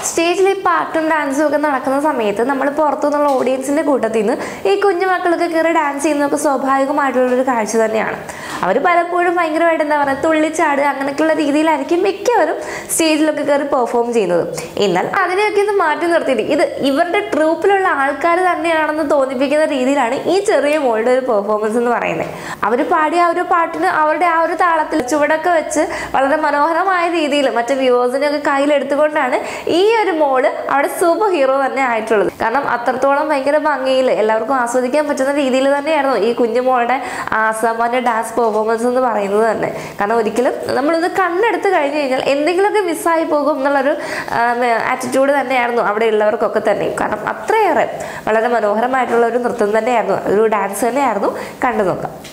സ്റ്റേജിൽ ഈ പാട്ടും ഡാൻസും ഒക്കെ നടക്കുന്ന സമയത്ത് നമ്മൾ പുറത്തുനിന്നുള്ള ഓഡിയൻസിന്റെ കൂട്ടത്തിൽ നിന്ന് ഈ കുഞ്ഞു മക്കളൊക്കെ കയറി ഡാൻസ് ചെയ്യുന്നതൊക്കെ സ്വാഭാവികമായിട്ടുള്ളൊരു കാഴ്ച തന്നെയാണ് അവർ പലപ്പോഴും ഭയങ്കരമായിട്ട് എന്താ പറയുക തുള്ളിച്ചാടുക അങ്ങനെയൊക്കെയുള്ള രീതിയിലായിരിക്കും മിക്കവരും സ്റ്റേജിലൊക്കെ കയറി പെർഫോം ചെയ്യുന്നത് എന്നാൽ അതിനെയൊക്കെ ഒന്ന് മാറ്റി നിർത്തിയിട്ട് ഇത് ഇവരുടെ ട്രൂപ്പിലുള്ള ആൾക്കാർ തന്നെയാണെന്ന് തോന്നിപ്പിക്കുന്ന രീതിയിലാണ് ഈ ചെറിയ മോളുടെ ഒരു പെർഫോമൻസ് എന്ന് പറയുന്നത് അവർ പാടിയ ആ ഒരു പാട്ടിന് അവരുടെ ആ ഒരു താളത്തിൽ ചുവടൊക്കെ വെച്ച് വളരെ മനോഹരമായ രീതിയിൽ മറ്റു വ്യൂവേഴ്സിനെ ഒക്കെ കയ്യിലെടുത്തുകൊണ്ടാണ് ഈ ഒരു മോള് അവിടെ സൂപ്പർ ഹീറോ തന്നെ ആയിട്ടുള്ളത് കാരണം അത്രത്തോളം ഭയങ്കര ഭംഗിയിൽ എല്ലാവർക്കും ആസ്വദിക്കാൻ പറ്റുന്ന രീതിയിൽ തന്നെയായിരുന്നു ഈ കുഞ്ഞു മോളുടെ അസാമാന്യ ഡാൻസ് പെർഫോമൻസ് എന്ന് പറയുന്നത് തന്നെ കാരണം ഒരിക്കലും നമ്മളിത് കണ്ണെടുത്ത് കഴിഞ്ഞു കഴിഞ്ഞാൽ എന്തെങ്കിലുമൊക്കെ മിസ്സായി പോകും എന്നുള്ളൊരു ആറ്റിറ്റ്യൂഡ് തന്നെയായിരുന്നു അവിടെ ഉള്ളവർക്കൊക്കെ തന്നെ കാരണം അത്രയേറെ വളരെ മനോഹരമായിട്ടുള്ള ഒരു നൃത്തം തന്നെയായിരുന്നു ഒരു ഡാൻസ് തന്നെയായിരുന്നു കണ്ടു നോക്കാം